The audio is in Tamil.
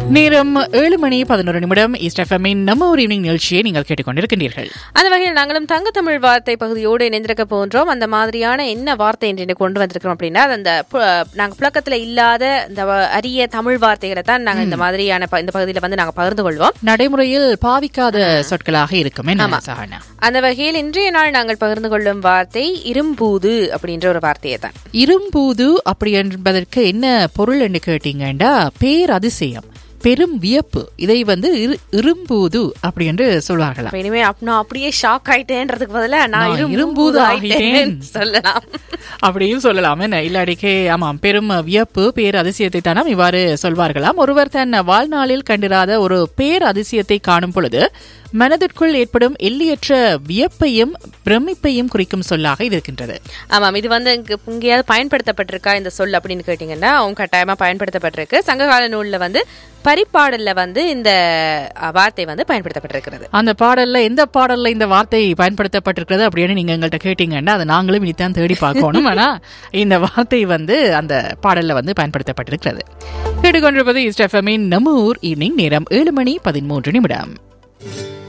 நேரம் ஏழு மணி பதினோரு நிமிடம் ஈஸ்ட் எஃப்எம்மின் நம்ம ஒரு ஈவினிங் நிகழ்ச்சியை நீங்கள் கேட்டுக்கொண்டிருக்கின்றீர்கள் அந்த வகையில் நாங்களும் தங்க தமிழ் வார்த்தை பகுதியோடு இணைந்திருக்க போன்றோம் அந்த மாதிரியான என்ன வார்த்தை என்று இன்று கொண்டு வந்திருக்கிறோம் அப்படின்னா அது அந்த பு- நாங்க புழக்கத்துல இல்லாத இந்த வ- அரிய தமிழ் வார்த்தைகளை தான் நாங்க இந்த மாதிரியான ப- இந்த பகுதியில வந்து நாங்க பகிர்ந்து கொள்வோம் நடைமுறையில் பாவிக்காத சொற்களாக இருக்கும் என்ன சஹானா அந்த வகையில் இன்றைய நாள் நாங்கள் பகிர்ந்து கொள்ளும் வார்த்தை இரும்பூது அப்படின்ற ஒரு வார்த்தையை தான் இரும்பூது அப்படி என்பதற்கு என்ன பொருள் என்று கேட்டீங்கன்னா பேரதிசயம் பெரும் வியப்பு இதை வந்து இரு- இரும்பூது அப்படி என்று சொல்வார்களாம் அப்ப இனிமே அப்- நான் அப்படியே ஷாக் ஆயிட்டேன்றதுக்கு பதிலா நான் நான் இரும்பூது இரும்பூது ஆயிட்டேன்னு ஆகிட்டேன். சொல்லலாம் அப்படியும் சொல்லலாம் என்ன இல்லாடிக்கே ஆமாம் பெரும் வியப்பு பேர் அதிசயத்தை தானாம் இவ்வாறு சொல்வார்களாம் ஒருவர் தன் வாழ்நாளில் கண்டிராத ஒரு பேர் அதிசயத்தை காணும் பொழுது மனதிற்குள் ஏற்படும் எல்லையற்ற வியப்பையும் பிரமிப்பையும் குறிக்கும் சொல்லாக இது இருக்கின்றது ஆமாம் இது வந்து இங்க- எங்கேயாவது பயன்படுத்தப்பட்டிருக்கா இந்த சொல் அப்படின்னு கேட்டீங்கன்னா அவங்க கட்டாயமா பயன்படுத்தப்பட்டிருக்கு சங்ககால நூல்ல வந்து பரிபாடல்ல வந்து இந்த அஹ், வார்த்தை வந்து பயன்படுத்தப்பட்டிருக்கிறது அந்த பாடல்ல எந்த பாடல்ல இந்த வார்த்தை பயன்படுத்தப்பட்டிருக்கிறது அப்படின்னு நீங்க எங்கள்கிட்ட கேட்டீங்கன்னா அதை நாங்களும் இனித்தான் தேடி பார்க்கணும் ஆனா இந்த வார்த்தை வந்து அந்த பாடல்ல வந்து பயன்படுத்தப்பட்டிருக்கிறது கேட்டுக்கொண்டிருப்பது இஸ்ட் எஃப்எம்மின் நம்ம ஊர் ஈவினிங் நேரம் ஏழு மணி பதிமூன்று நிமிடம்